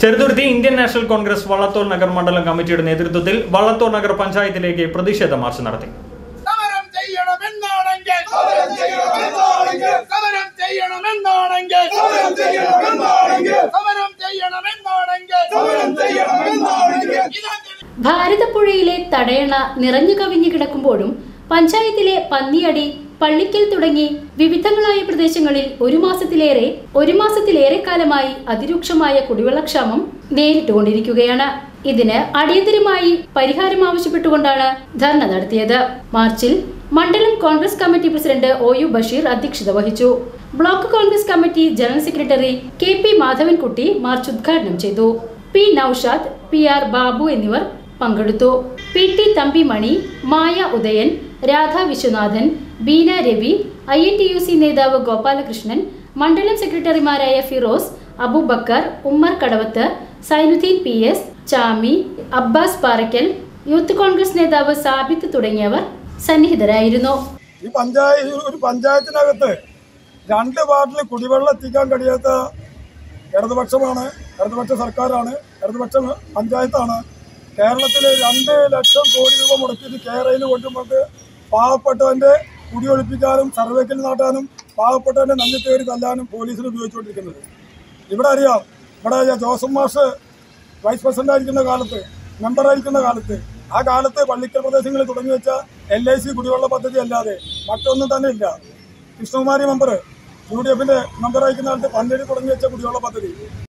ചെറുതുരുത്തി ഇന്ത്യൻ നാഷണൽ കോൺഗ്രസ് വള്ളത്തോൾ നഗർ മണ്ഡലം കമ്മിറ്റിയുടെ നേതൃത്വത്തിൽ വള്ളത്തോൾ നഗർ പഞ്ചായത്തിലേക്ക് പ്രതിഷേധ മാർച്ച് നടത്തി സമരം ചെയ്യണമെന്നാണെങ്കിൽ സമരം ചെയ്യണമെന്നാണെങ്കിൽ സമരം ചെയ്യണമെന്നാണെങ്കിൽ സമരം ചെയ്യണമെന്നാണെങ്കിൽ സമരം ചെയ്യണമെന്നാണെങ്കിൽ സമരം ചെയ്യണമെന്നാണെങ്കിൽ ഭാരതപ്പുഴയിലെ തടയണ നിറഞ്ഞു കവിഞ്ഞു കിടക്കുമ്പോഴും പഞ്ചായത്തിലെ പന്നിയടി പള്ളിക്കൽ തുടങ്ങി വിവിധങ്ങളായ പ്രദേശങ്ങളിൽ ഒരു മാസത്തിലേറെ ഒരു മാസത്തിലേറെ കാലമായി അതിരൂക്ഷമായ കുടിവെള്ളക്ഷാമം നേരിട്ടുകൊണ്ടിരിക്കുകയാണ് ഇതിന് അടിയന്തരമായി പരിഹാരം ആവശ്യപ്പെട്ടുകൊണ്ടാണ് ധർണ നടത്തിയത് മാർച്ചിൽ മണ്ഡലം Congress committee president O U Basheer അധ്യക്ഷത വഹിച്ചു block Congress committee general secretary K P Madhavankutty march ഉദ്ഘാടനം ചെയ്തു P Noushad P R Babu എന്നിവർ പങ്കെടുത്തു P T Thampimani Maya Udayan Radha Viswanathan Beena Ravi I N T U C നേതാവ് ഗോപാലകൃഷ്ണൻ മണ്ഡലം സെക്രട്ടറിമാരായ Firoz Abubakar Ummer Kadavath Sainudheen P S Chami Abbas Parakkal youth Congress നേതാവ് സാബിത്ത് തുടങ്ങിയവർ സന്നിഹിതരായിരുന്നു ഈ പഞ്ചായത്ത് ഒരു പഞ്ചായത്തിനകത്ത് രണ്ട് വാർഡിൽ കുടിവെള്ളം എത്തിക്കാൻ കഴിയാത്ത ഇടതുപക്ഷമാണ് ഇടതുപക്ഷ സർക്കാരാണ് ഇടതുപക്ഷ പഞ്ചായത്താണ് കേരളത്തിൽ രണ്ട് ലക്ഷം കോടി രൂപ മുടക്കിയിട്ട് കേരളയിൽ കൊണ്ടുവന്നത് പാവപ്പെട്ടവന്റെ കുടിയൊഴിപ്പിക്കാനും സർവേക്കിൽ നാട്ടാനും പാവപ്പെട്ടവന്റെ നന്ദിത്തേറി തല്ലാനും പോലീസിന് ഉപയോഗിച്ചുകൊണ്ടിരിക്കുന്നത് ഇവിടെ അറിയാം ഇവിടെ ജോസഫ് മാഷ് വൈസ് പ്രസിഡന്റ് ആയിരിക്കുന്ന കാലത്ത് മെമ്പറായിരിക്കുന്ന കാലത്ത് ആ കാലത്ത് പള്ളിക്കൽ പ്രദേശങ്ങളിൽ തുടങ്ങി വെച്ച എൽ ഐ സി കുടിവെള്ള പദ്ധതി അല്ലാതെ മറ്റൊന്നും തന്നെ ഇല്ല കൃഷ്ണകുമാരി മെമ്പർ യു ഡി എഫിന്റെ മെമ്പറായിരിക്കുന്ന കാലത്ത് പന്നേരി തുടങ്ങി വെച്ച കുടിവെള്ള പദ്ധതി